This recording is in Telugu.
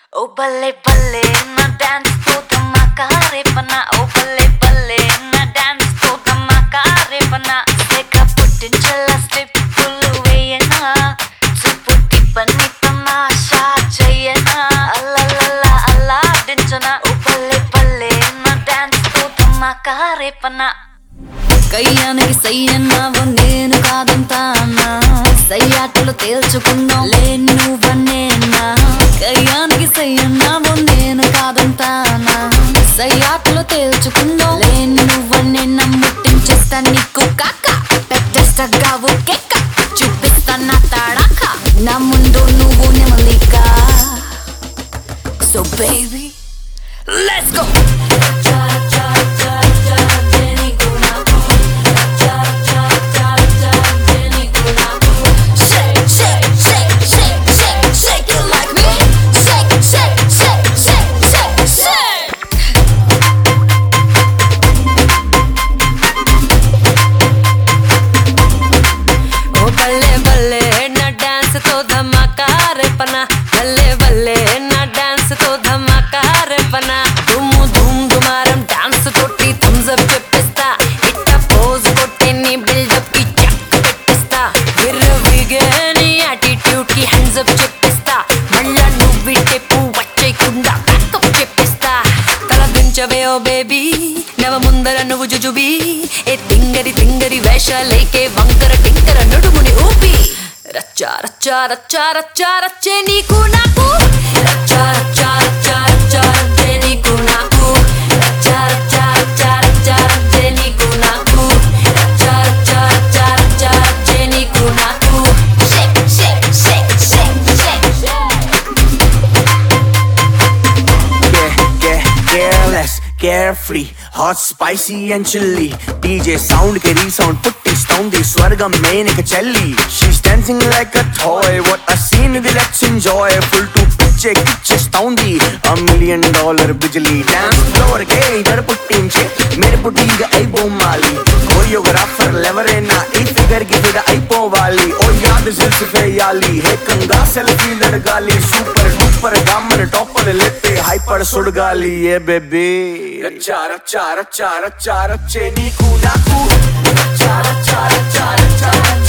ఓ బల్లే బల్లే నా డాన్స్ తో ధమాకా రేపన ఓ బల్లే బల్లే నా డాన్స్ తో ధమాకా రేపన లేక పుట్టించల స్టెప్పులు వేయనా చూపుకి పని తమాషా చెయ్యనా అల్లలల్ల అల్లాడించనా ఓ బల్లే బల్లే నా డాన్స్ తో ధమాకా రేపన కయ్యానికి సయ్యన్నావు నేను కాదంటానా సయ్యాటలు తేల్చుకుందాం లే నువ్వనేనా కయ్యానికి సయ్యన్నావు నేను కాదంటానా సయ్యాటలు తేల్చుకుందాం లే నువ్వనే నమ్ముట్టించేస్తా నీకు కాక పెట్టేస్తావు కేక చూపిస్తా నా తాడాక నా ముందు నువ్వు నెమలిక so baby let's go Shake, shake, shake, shake, shake, shake it like me. Shake, shake, shake, shake, shake, shake. ఓ బల్లే బల్లే నా డాన్స్ తో ధమాకా రేపన బల్లే బల్లే నా డాన్స్ తో ధమాకా రేపన దుమ్ము దుమ్ దుమారం డాన్స్ తోటి థమ్స్ అప్ చెప్పిస్తా ఇట్ట పోజ్ కొట్టి నీ బిల్డప్ కి చెక్ పెట్టిస్తా విర్రవిగే నీ యాటిట్యూడ్ కి హ్యాండ్స్ అప్ చెప్పిస్తా మళ్ళా నువ్వు టెప్పు వచ్చేయకుండా బ్యాకప్ చెప్పిస్తా తల దించవే ఓ బేబీ నవ ముందర నువ్వు జుజుబి ఏ తింగరి తింగరి వేషాలేకే వంకర టింకర నడుముని ఊపి రచ్చా రచ్చా రచ్చా రచ్చా రచ్చే నీకు నాకు రచ్చా రచ్చా రచ్చా రచ్చా రచ్చే నీకు నాకు రచ్చా రచ్చా రచ్చా రచ్చా రచ్చే నీకు నాకు రచ్చా రచ్చా రచ్చా రచ్చా రచ్చే నీకు నాకు Shake, shake, shake, shake, shake, shake. Yeah, yeah, careless, carefree, hot, spicy and chilly. DJ sound के resound పుట్టిస్తోంది స్వర్గం మేనిక చెల్లి She's dancing like a toy, what a scene ఇది let's enjoy. Full to పిచ్చే కిచ్చేస్తోంది a million dollar బిజిలీ డాన్స్ ఫ్లోర్ కే ఇద్దరు పుట్టించే మెరుపు తీగ అయిపోమాలి కోరియోగ్రాఫర్ ఎవరైనా ఈ ఫిగర్ కి ఫిద అయిపోవాలి ఓ యాద్ సిల్స్ వేయాలి ఏకంగా సెల్ఫీ అడగాలి సూపర్ డూపర్ గామర్ టాపర్ లెట్టే హైపర్ సుడగాలి ఏ బేబీ రచ్చా రచ్చా రచ్చా రచ్చా రచ్చే నీకు నాకు రచ్చా రచ్చా రచ్చా రచ్చా రచ్చే